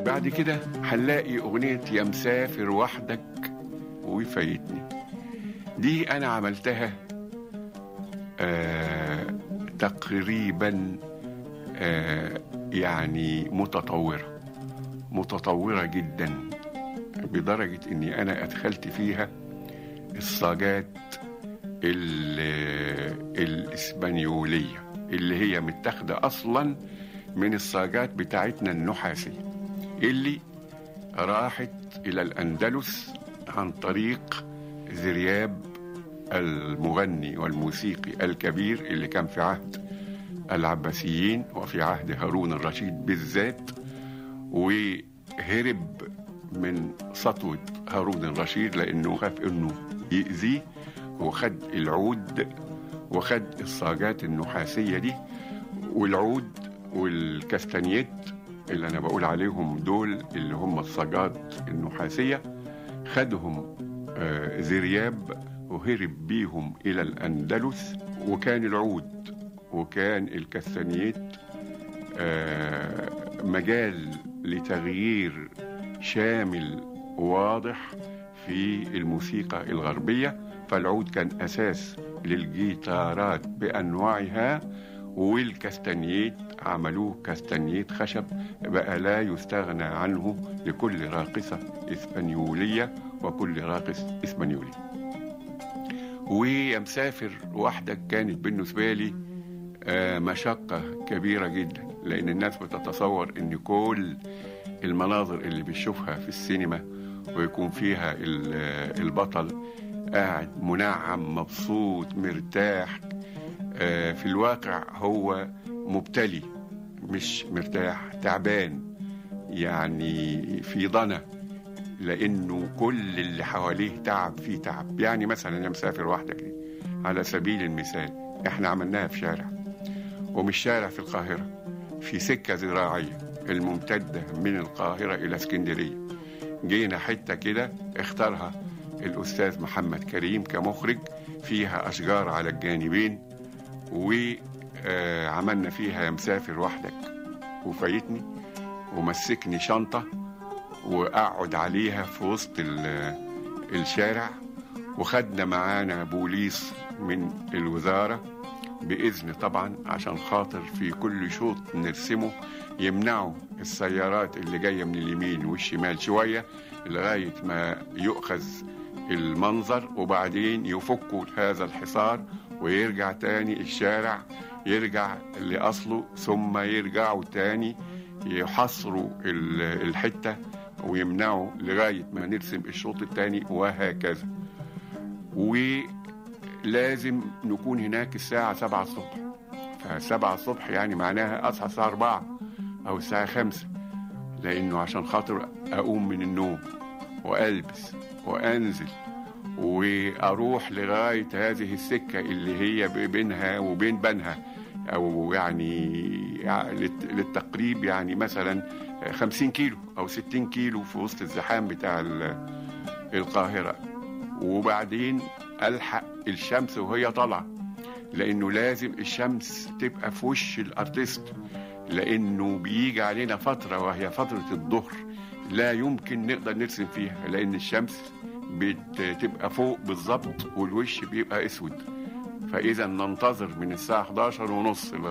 بعد كده هنلاقي أغنية يا مسافر وحدك وفايتني دي أنا عملتها آه تقريبا آه يعني متطورة متطورة جدا بدرجة إني أنا أدخلت فيها الصاجات ال- الإسبانيولية اللي هي متاخدة أصلا من الصاجات بتاعتنا النحاسية اللي راحت إلى الأندلس عن طريق ذرياب المغني والموسيقي الكبير اللي كان في عهد العباسيين وفي عهد هارون الرشيد بالذات وهرب من سطوة هارون الرشيد لأنه خاف إنه يأذيه وخد العود وخد الصاجات النحاسية دي والعود والكاستانيت اللي أنا بقول عليهم دول اللي هم الصاجات النحاسية خدهم آه، ذرياب وهرب بيهم إلى الأندلس وكان العود وكان الكاستانيت آه، مجال لتغيير شامل واضح في الموسيقى الغربية فالعود كان أساس للجيتارات بأنواعها والكاستانيت عملوه كاستانيت خشب بقى لا يستغنى عنه لكل راقصة إسبانيولية وكل راقص إسبانيولي ويا مسافر وحدك كانت بالنسبة لي آه، مشقة كبيرة جدا لأن الناس بتتصور إن كل المناظر اللي بتشوفها في السينما ويكون فيها ال- البطل قاعد منعم مبسوط مرتاح آه، في الواقع هو مبتلي مش مرتاح تعبان يعني في ضنا لانه كل اللي حواليه تعب فيه تعب يعني مثلا يا مسافر وحدك دي على سبيل المثال احنا عملناها في شارع ومش شارع في القاهرة في سكة زراعية الممتدة من القاهرة إلى اسكندرية جينا حتة كده اختارها الأستاذ محمد كريم كمخرج فيها أشجار على الجانبين وعملنا فيها يا مسافر وحدك وفايتني ومسكني شنطة وأقعد عليها في وسط ال- الشارع وخدنا معانا بوليس من الوزارة بإذن طبعا عشان خاطر في كل شوط نرسمه يمنعوا السيارات اللي جاية من اليمين والشمال شوية لغاية ما يؤخذ المنظر وبعدين يفكوا هذا الحصار ويرجع تاني الشارع يرجع لأصله ثم يرجعوا تاني يحصروا ال- الحتة ويمنعوا لغاية ما نرسم الشوط التاني وهكذا ولازم نكون هناك الساعة سبعة الصبح فسبعة الصبح يعني معناها أصحى الساعة أربعة أو الساعة خمسة لأنه عشان خاطر أقوم من النوم وألبس وأنزل وأروح لغاية هذه السكة اللي هي بينها وبين بنها أو يعني للت- للتقريب يعني مثلا خمسين كيلو أو ستين كيلو في وسط الزحام بتاع ال- القاهرة وبعدين ألحق الشمس وهي طالعة لأنه لازم الشمس تبقى في وش الأرتيست لأنه بيجي علينا فترة وهي فترة الظهر لا يمكن نقدر نرسم فيها لأن الشمس بتبقى فوق بالظبط والوش بيبقى أسود فإذا ننتظر من الساعة 11 ونص